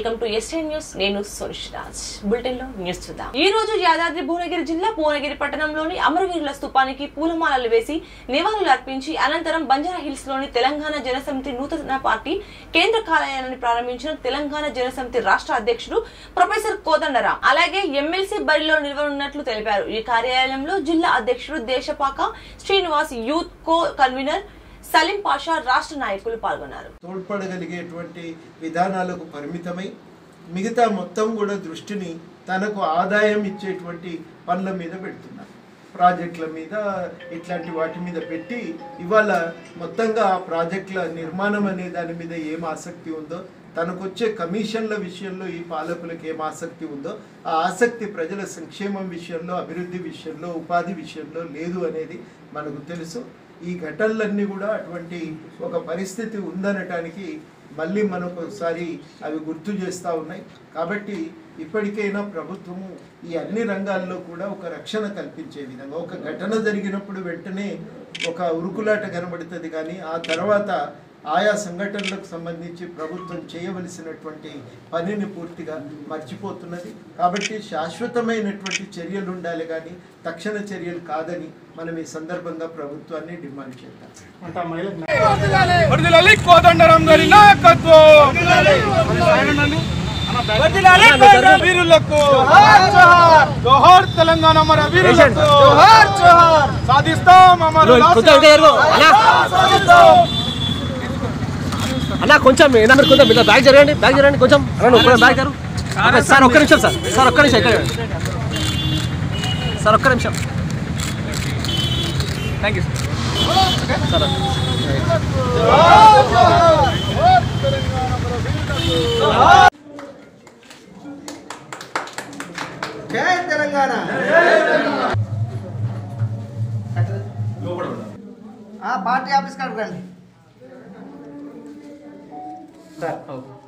welcome to ST news నేను Suresh Raj bulletin లో news చూద్దాం ఈ రోజు యాదాద్రి భువనగిరి జిల్లా భువనగిరి పట్టణంలోని అమరవీరుల స్థూపానికి పూలమాలలు వేసి నివాళులు అర్పించి అనంతరం బంజారా హిల్స్ లోని తెలంగాణ జనసమితి నూతన పార్టీ కేంద్ర కార్యాలయాన్ని ప్రారంభించిన తెలంగాణ జనసమితి రాష్ట్ర అధ్యక్షుడు ప్రొఫెసర్ కోదండరాం అలాగే ఎమ్మెల్సీ బరిలో నిలవనున్నట్లు తెలిపారు ఈ కార్యాలయంలో జిల్లా అధ్యక్షుడు Deshapaka Srinivas youth co convener Saleem Pasha రాష్ట్ర నాయకులు పాల్గొన్నారు తోడ్పడగలిగేటువంటి విధానాలకు పరిమితమై మిగతా మొత్తం కూడా దృష్టిని తనకు ఆదాయం ఇచ్చేటువంటి పనుల మీద పెడుతున్నారు ప్రాజెక్టుల మీద ఇట్లాంటి వాటి మీద పెట్టి ఇవాళ మొత్తంగా ఆ ప్రాజెక్టుల నిర్మాణం అనే దాని మీద ఏం ఆసక్తి ఉందో తనకు వచ్చే కమిషన్ల విషయంలో ఈ పాలకులకు ఏం ఆసక్తి ఉందో ఆ ఆసక్తి ప్రజల సంక్షేమం విషయంలో అభివృద్ధి విషయంలో ఉపాధి విషయంలో లేదు అనేది మనకు తెలుసు ఈ ఘటనలన్నీ కూడా అటువంటి ఒక పరిస్థితి ఉందనటానికి మళ్ళీ మనకు ఒకసారి అవి గుర్తు చేస్తూ ఉన్నాయి కాబట్టి ఇప్పటికైనా ప్రభుత్వము ఈ అన్ని రంగాల్లో కూడా ఒక రక్షణ కల్పించే విధంగా ఒక ఘటన జరిగినప్పుడు వెంటనే ఒక ఉరుకులాట కనబడుతుంది కానీ ఆ తర్వాత ఆయా సంఘటనలకు సంబంధించి ప్రభుత్వం చేయవలసినటువంటి పనిని పూర్తిగా మర్చిపోతున్నది కాబట్టి శాశ్వతమైనటువంటి చర్యలు ఉండాలి కానీ తక్షణ చర్యలు కాదని మనం ఈ సందర్భంగా ప్రభుత్వాన్ని డిమాండ్ చేద్దాం వర్ధిల్లాలి కోదండరాం గారి నాయకత్వం వర్ధిల్లాలి కోదండ వీరులకు జోహార్ తెలంగాణ మన వీరులకు సాధిస్తాం అమరు అన్న కొంచెం ఏనా మీరు కొంచెం ఇలా బ్యాగ్ జరగండి బ్యాగ్ జరగండి కొంచెం అన్న నువ్వు కూడా బ్యాగ్ జరుగు అన్న, సార్ ఒక్క నిమిషం సార్ సార్ ఒక్క నిమిషం ఇక్కడ సార్ ఒక్క నిమిషం థ్యాంక్ యూ సార్ జై తెలంగాణ పార్టీ ఆఫీస్ కాడికి రండి సార్